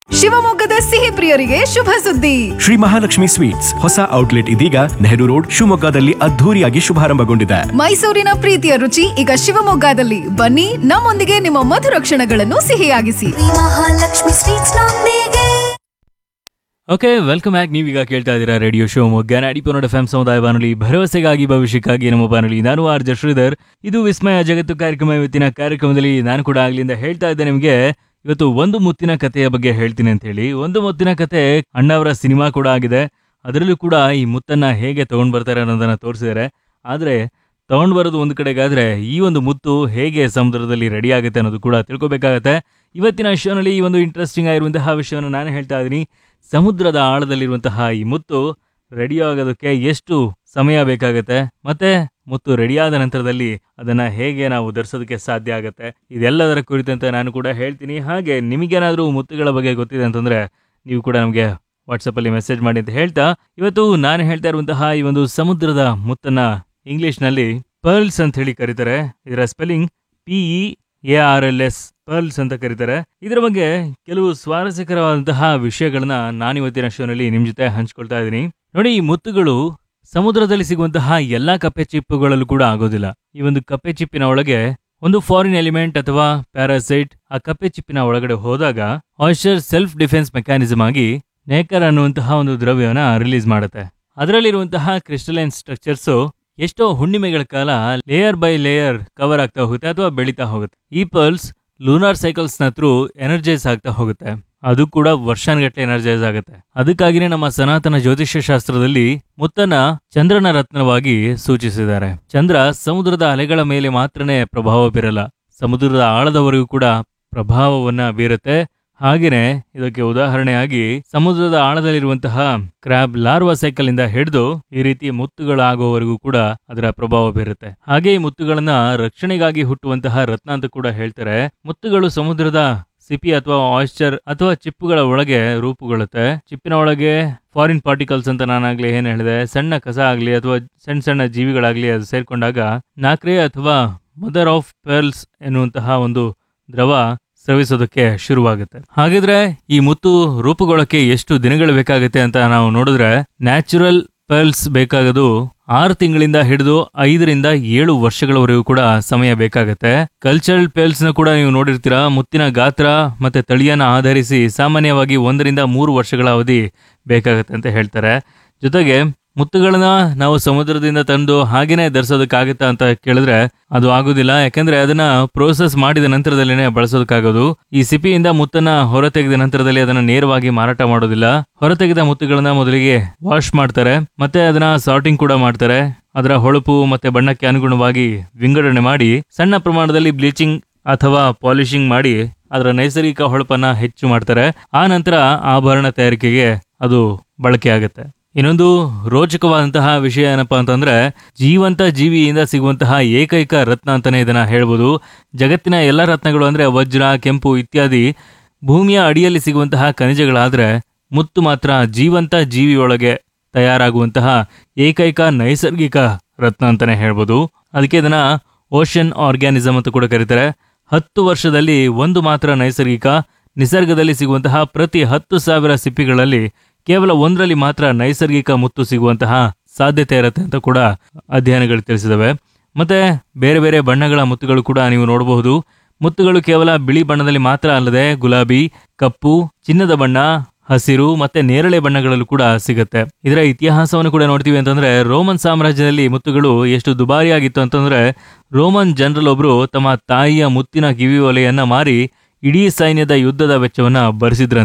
ಶಿವಮೊಗ್ಗದ ಸಿಹಿ ಪ್ರಿಯರಿಗೆ ಶುಭ ಸುದ್ದಿ ಶ್ರೀ ಮಹಾಲಕ್ಷ್ಮಿ ಸ್ವೀಟ್ಸ್ ಹೊಸ ಔಟ್ಲೆಟ್ ಇದೀಗ ನೆಹರು ರೋಡ್ ಶಿವಮೊಗ್ಗದಲ್ಲಿ ಅದ್ಧೂರಿಯಾಗಿ ಶುಭಾರಂಭಗೊಂಡಿದೆ ಮೈಸೂರಿನ ಪ್ರೀತಿಯ ರುಚಿ ಈಗ ಶಿವಮೊಗ್ಗದಲ್ಲಿ ಬನ್ನಿ ನಮ್ಮೊಂದಿಗೆ ನಿಮ್ಮ ಮಧುರ ಕ್ಷಣಗಳನ್ನು ಸಿಹಿಯಾಗಿಸಿ ಮಹಾಲಕ್ಷ್ಮಿ ಸ್ವೀಟ್ಸ್ ನೊಂದಿಗೆ ಓಕೆ ವೆಲ್ಕಮ್ ಬ್ಯಾಕ್ ನೀವೀಗ ಕೇಳ್ತಾ ಇದ್ದೀರಾ ರೇಡಿಯೋ ಶಿವಮೊಗ್ಗ ನಾಡಿಪೋನೋಡ್ ಎಫ್ ಎಂ ಸಮುದಾಯ ಬಾನುಲಿ ಭರವಸೆಗಾಗಿ ಭವಿಷ್ಯಕ್ಕಾಗಿ ನಮ್ಮ ಬಾನುಲಿ ನಾನು ಆರ್ ಜೆ ಶ್ರೀಧರ್ ಇದು ವಿಸ್ಮಯ ಜಗತ್ತು ಕಾರ್ಯಕ್ರಮ ಇವತ್ತಿನ ಕಾರ್ಯಕ್ರಮದಲ್ಲಿ ನಾನು ಕೂಡ ಆಗ್ಲಿಂದ ಹೇಳ್ತಾ ಇದ್ದೆ ನಿಮಗೆ ಇವತ್ತು ಒಂದು ಮುತ್ತಿನ ಕಥೆಯ ಬಗ್ಗೆ ಹೇಳ್ತೀನಿ ಅಂತ ಹೇಳಿ ಒಂದು ಮುತ್ತಿನ ಕತೆ ಅಣ್ಣವರ ಸಿನಿಮಾ ಕೂಡ ಆಗಿದೆ ಅದರಲ್ಲೂ ಕೂಡ ಈ ಮುತ್ತನ್ನ ಹೇಗೆ ತಗೊಂಡ್ ಬರ್ತಾರೆ ಅನ್ನೋದನ್ನ ತೋರಿಸಿದ್ದಾರೆ ಆದ್ರೆ ತಗೊಂಡ್ ಬರೋದು ಒಂದು ಕಡೆಗಾದ್ರೆ ಈ ಒಂದು ಮುತ್ತು ಹೇಗೆ ಸಮುದ್ರದಲ್ಲಿ ರೆಡಿ ಆಗುತ್ತೆ ಅನ್ನೋದು ಕೂಡ ತಿಳ್ಕೊಬೇಕಾಗತ್ತೆ ಇವತ್ತಿನ ಶೋನಲ್ಲಿ ಈ ಒಂದು ಇಂಟ್ರೆಸ್ಟಿಂಗ್ ಆಗಿರುವಂತಹ ವಿಷಯವನ್ನು ನಾನು ಹೇಳ್ತಾ ಇದ್ದೀನಿ ಸಮುದ್ರದ ಆಳದಲ್ಲಿರುವಂತಹ ಈ ಮುತ್ತು ರೆಡಿ ಆಗೋದಕ್ಕೆ ಎಷ್ಟು ಸಮಯ ಬೇಕಾಗುತ್ತೆ ಮತ್ತೆ ಮುತ್ತು ರೆಡಿಯಾದ ನಂತರದಲ್ಲಿ ಅದನ್ನ ಹೇಗೆ ನಾವು ಧರಿಸೋದಕ್ಕೆ ಸಾಧ್ಯ ಆಗುತ್ತೆ ಇದೆಲ್ಲದರ ಕುರಿತಂತೆ ನಾನು ಕೂಡ ಹೇಳ್ತೀನಿ ಹಾಗೆ ನಿಮಗೇನಾದರೂ ಮುತ್ತುಗಳ ಬಗ್ಗೆ ಗೊತ್ತಿದೆ ಅಂತಂದ್ರೆ ನೀವು ಕೂಡ ನಮಗೆ ವಾಟ್ಸಪ್ಪಲ್ಲಿ ಮೆಸೇಜ್ ಮಾಡಿ ಅಂತ ಹೇಳ್ತಾ ಇವತ್ತು ನಾನು ಹೇಳ್ತಾ ಇರುವಂತಹ ಈ ಒಂದು ಸಮುದ್ರದ ಮುತ್ತನ್ನ ಇಂಗ್ಲಿಷ್ನಲ್ಲಿ ಪರ್ಲ್ಸ್ ಅಂತ ಹೇಳಿ ಕರೀತಾರೆ ಇದರ spelling P E A R L S pearls ಅಂತ ಕರೀತಾರೆ ಇದರ ಬಗ್ಗೆ ಕೆಲವು ಸ್ವಾರಸ್ಯಕರವಾದಂತಹ ವಿಷಯಗಳನ್ನ ನಾನು ಇವತ್ತಿನ ಶೋನಲ್ಲಿ ನಿಮ್ ಜೊತೆ ಹಂಚ್ಕೊಳ್ತಾ ಇದ್ದೀನಿ ನೋಡಿ ಈ ಮುತ್ತುಗಳು ಸಮುದ್ರದಲ್ಲಿ ಸಿಗುವಂತಹ ಎಲ್ಲಾ ಕಪ್ಪೆ ಚಿಪ್ಪುಗಳಲ್ಲೂ ಕೂಡ ಆಗೋದಿಲ್ಲ ಈ ಒಂದು ಕಪ್ಪೆ ಚಿಪ್ಪಿನ ಒಳಗೆ ಒಂದು ಫಾರಿನ್ ಎಲಿಮೆಂಟ್ ಅಥವಾ ಪ್ಯಾರಾಸೈಟ್ ಆ ಕಪ್ಪೆ ಚಿಪ್ಪಿನ ಒಳಗಡೆ ಹೋದಾಗ ಆಯಿಸ್ಚರ್ ಸೆಲ್ಫ್ ಡಿಫೆನ್ಸ್ ಮೆಕ್ಯಾನಿಸಮ್ ಆಗಿ ನೇಕರ್ ಅನ್ನುವಂತಹ ಒಂದು ದ್ರವ್ಯವನ್ನ ರಿಲೀಸ್ ಮಾಡುತ್ತೆ ಅದರಲ್ಲಿರುವಂತಹ ಕ್ರಿಸ್ಟಲೈನ್ ಸ್ಟ್ರಕ್ಚರ್ಸ್ ಎಷ್ಟೋ ಹುಣ್ಣಿಮೆಗಳ ಕಾಲ ಲೇಯರ್ ಬೈ ಲೇಯರ್ ಕವರ್ ಆಗ್ತಾ ಹೋಗುತ್ತೆ ಅಥವಾ ಬೆಳೀತಾ ಹೋಗುತ್ತೆ ಈ ಪಲ್ಸ್ ಲೂನಾರ್ ಸೈಕಲ್ಸ್ ನ ಥ್ರೂ ಎನರ್ಜೈಸ್ ಆಗ್ತಾ ಹೋಗುತ್ತೆ ಅದು ಕೂಡ ವರ್ಷಾನ್ಗಟ್ಲೆ ಎನರ್ಜೈಸ್ ಆಗುತ್ತೆ ಅದಕ್ಕಾಗಿನೇ ನಮ್ಮ ಸನಾತನ ಜ್ಯೋತಿಷ್ಯ ಶಾಸ್ತ್ರದಲ್ಲಿ ಮುತ್ತನ್ನ ಚಂದ್ರನ ರತ್ನವಾಗಿ ಸೂಚಿಸಿದ್ದಾರೆ ಚಂದ್ರ ಸಮುದ್ರದ ಅಲೆಗಳ ಮೇಲೆ ಮಾತ್ರನೇ ಪ್ರಭಾವ ಬೀರಲ್ಲ ಸಮುದ್ರದ ಆಳದವರೆಗೂ ಕೂಡ ಪ್ರಭಾವವನ್ನ ಬೀರುತ್ತೆ ಹಾಗೇನೆ ಇದಕ್ಕೆ ಉದಾಹರಣೆಯಾಗಿ ಸಮುದ್ರದ ಆಳದಲ್ಲಿರುವಂತಹ ಕ್ರಾಬ್ ಲಾರ್ವಾ ಸೈಕಲ್ ಇಂದ ಹಿಡಿದು ಈ ರೀತಿ ಮುತ್ತುಗಳಾಗುವವರೆಗೂ ಕೂಡ ಅದರ ಪ್ರಭಾವ ಬೀರುತ್ತೆ ಹಾಗೆ ಈ ಮುತ್ತುಗಳನ್ನ ರಕ್ಷಣೆಗಾಗಿ ಹುಟ್ಟುವಂತಹ ರತ್ನ ಅಂತ ಕೂಡ ಹೇಳ್ತಾರೆ ಮುತ್ತುಗಳು ಸಮುದ್ರದ ಸಿಪಿ ಅಥವಾ ಆಯಿಸ್ಚರ್ ಅಥವಾ ಚಿಪ್ಪುಗಳ ಒಳಗೆ ರೂಪುಗೊಳ್ಳುತ್ತೆ ಚಿಪ್ಪಿನ ಒಳಗೆ ಫಾರಿನ್ ಪಾರ್ಟಿಕಲ್ಸ್ ಅಂತ ನಾನಾಗ್ಲಿ ಏನ್ ಹೇಳಿದೆ ಸಣ್ಣ ಕಸ ಆಗ್ಲಿ ಅಥವಾ ಸಣ್ಣ ಸಣ್ಣ ಜೀವಿಗಳಾಗ್ಲಿ ಅದು ಸೇರ್ಕೊಂಡಾಗ ನಾಕ್ರೆ ಅಥವಾ ಮದರ್ ಆಫ್ ಪರ್ಲ್ಸ್ ಎನ್ನುವಂತಹ ಒಂದು ದ್ರವ ಸ್ರವಿಸೋದಕ್ಕೆ ಶುರುವಾಗುತ್ತೆ ಹಾಗಿದ್ರೆ ಈ ಮುತ್ತು ರೂಪುಗೊಳ್ಳಕ್ಕೆ ಎಷ್ಟು ದಿನಗಳು ಬೇಕಾಗುತ್ತೆ ಅಂತ ನಾವು ನೋಡಿದ್ರೆ ನ್ಯಾಚುರಲ್ ಪರ್ಲ್ಸ್ ಬೇಕಾಗೋದು ಆರು ತಿಂಗಳಿಂದ ಹಿಡಿದು ಐದರಿಂದ ಏಳು ವರ್ಷಗಳವರೆಗೂ ಕೂಡ ಸಮಯ ಬೇಕಾಗುತ್ತೆ ಕಲ್ಚರಲ್ ಪೇಲ್ಸ್ ನ ಕೂಡ ನೀವು ನೋಡಿರ್ತೀರಾ ಮುತ್ತಿನ ಗಾತ್ರ ಮತ್ತೆ ತಳಿಯನ್ನ ಆಧರಿಸಿ ಸಾಮಾನ್ಯವಾಗಿ ಒಂದರಿಂದ ಮೂರು ವರ್ಷಗಳ ಅವಧಿ ಬೇಕಾಗುತ್ತೆ ಅಂತ ಹೇಳ್ತಾರೆ ಜೊತೆಗೆ ಮುತ್ತುಗಳನ್ನ ನಾವು ಸಮುದ್ರದಿಂದ ತಂದು ಹಾಗೇನೆ ಧರಿಸೋದಕ್ಕಾಗತ್ತಾ ಅಂತ ಕೇಳಿದ್ರೆ ಅದು ಆಗುದಿಲ್ಲ ಯಾಕಂದ್ರೆ ಅದನ್ನ ಪ್ರೋಸೆಸ್ ಮಾಡಿದ ನಂತರದಲ್ಲಿನೇ ಬಳಸೋದಕ್ಕಾಗೋದು ಈ ಸಿಪಿಯಿಂದ ಮುತ್ತನ್ನ ಹೊರತೆಗೆದ ನಂತರದಲ್ಲಿ ಅದನ್ನ ನೇರವಾಗಿ ಮಾರಾಟ ಮಾಡೋದಿಲ್ಲ ಹೊರತೆಗೆದ ಮುತ್ತುಗಳನ್ನ ಮೊದಲಿಗೆ ವಾಶ್ ಮಾಡ್ತಾರೆ ಮತ್ತೆ ಅದನ್ನ ಸಾರ್ಟಿಂಗ್ ಕೂಡ ಮಾಡ್ತಾರೆ ಅದರ ಹೊಳಪು ಮತ್ತೆ ಬಣ್ಣಕ್ಕೆ ಅನುಗುಣವಾಗಿ ವಿಂಗಡಣೆ ಮಾಡಿ ಸಣ್ಣ ಪ್ರಮಾಣದಲ್ಲಿ ಬ್ಲೀಚಿಂಗ್ ಅಥವಾ ಪಾಲಿಶಿಂಗ್ ಮಾಡಿ ಅದರ ನೈಸರ್ಗಿಕ ಹೊಳಪನ್ನ ಹೆಚ್ಚು ಮಾಡ್ತಾರೆ ಆ ನಂತರ ಆಭರಣ ತಯಾರಿಕೆಗೆ ಅದು ಬಳಕೆ ಆಗುತ್ತೆ ಇನ್ನೊಂದು ರೋಚಕವಾದಂತಹ ವಿಷಯ ಏನಪ್ಪಾ ಅಂತಂದ್ರೆ ಜೀವಂತ ಜೀವಿಯಿಂದ ಸಿಗುವಂತಹ ಏಕೈಕ ರತ್ನ ಅಂತಾನೆ ಇದನ್ನ ಹೇಳ್ಬೋದು ಜಗತ್ತಿನ ಎಲ್ಲ ರತ್ನಗಳು ಅಂದ್ರೆ ವಜ್ರ ಕೆಂಪು ಇತ್ಯಾದಿ ಭೂಮಿಯ ಅಡಿಯಲ್ಲಿ ಸಿಗುವಂತಹ ಖನಿಜಗಳಾದ್ರೆ ಮುತ್ತು ಮಾತ್ರ ಜೀವಂತ ಜೀವಿಯೊಳಗೆ ತಯಾರಾಗುವಂತಹ ಏಕೈಕ ನೈಸರ್ಗಿಕ ರತ್ನ ಅಂತಾನೆ ಹೇಳ್ಬೋದು ಅದಕ್ಕೆ ಇದನ್ನ ಓಷನ್ ಆರ್ಗ್ಯಾನಿಸಮ್ ಅಂತ ಕೂಡ ಕರೀತಾರೆ ಹತ್ತು ವರ್ಷದಲ್ಲಿ ಒಂದು ಮಾತ್ರ ನೈಸರ್ಗಿಕ ನಿಸರ್ಗದಲ್ಲಿ ಸಿಗುವಂತಹ ಪ್ರತಿ ಹತ್ತು ಸಾವಿರ ಸಿಪ್ಪಿಗಳಲ್ಲಿ ಕೇವಲ ಒಂದರಲ್ಲಿ ಮಾತ್ರ ನೈಸರ್ಗಿಕ ಮುತ್ತು ಸಿಗುವಂತಹ ಸಾಧ್ಯತೆ ಇರುತ್ತೆ ಅಂತ ಕೂಡ ಅಧ್ಯಯನಗಳು ತಿಳಿಸಿದವೆ ಮತ್ತೆ ಬೇರೆ ಬೇರೆ ಬಣ್ಣಗಳ ಮುತ್ತುಗಳು ಕೂಡ ನೀವು ನೋಡಬಹುದು ಮುತ್ತುಗಳು ಕೇವಲ ಬಿಳಿ ಬಣ್ಣದಲ್ಲಿ ಮಾತ್ರ ಅಲ್ಲದೆ ಗುಲಾಬಿ ಕಪ್ಪು ಚಿನ್ನದ ಬಣ್ಣ ಹಸಿರು ಮತ್ತೆ ನೇರಳೆ ಬಣ್ಣಗಳಲ್ಲೂ ಕೂಡ ಸಿಗುತ್ತೆ ಇದರ ಇತಿಹಾಸವನ್ನು ಕೂಡ ನೋಡ್ತೀವಿ ಅಂತಂದ್ರೆ ರೋಮನ್ ಸಾಮ್ರಾಜ್ಯದಲ್ಲಿ ಮುತ್ತುಗಳು ಎಷ್ಟು ದುಬಾರಿಯಾಗಿತ್ತು ಅಂತಂದ್ರೆ ರೋಮನ್ ಜನರಲ್ ಒಬ್ರು ತಮ್ಮ ತಾಯಿಯ ಮುತ್ತಿನ ಕಿವಿ ಒಲೆಯನ್ನ ಮಾರಿ ಇಡೀ ಸೈನ್ಯದ ಯುದ್ಧದ ವೆಚ್ಚವನ್ನ ಭರಿಸಿದ್ರಂತೆ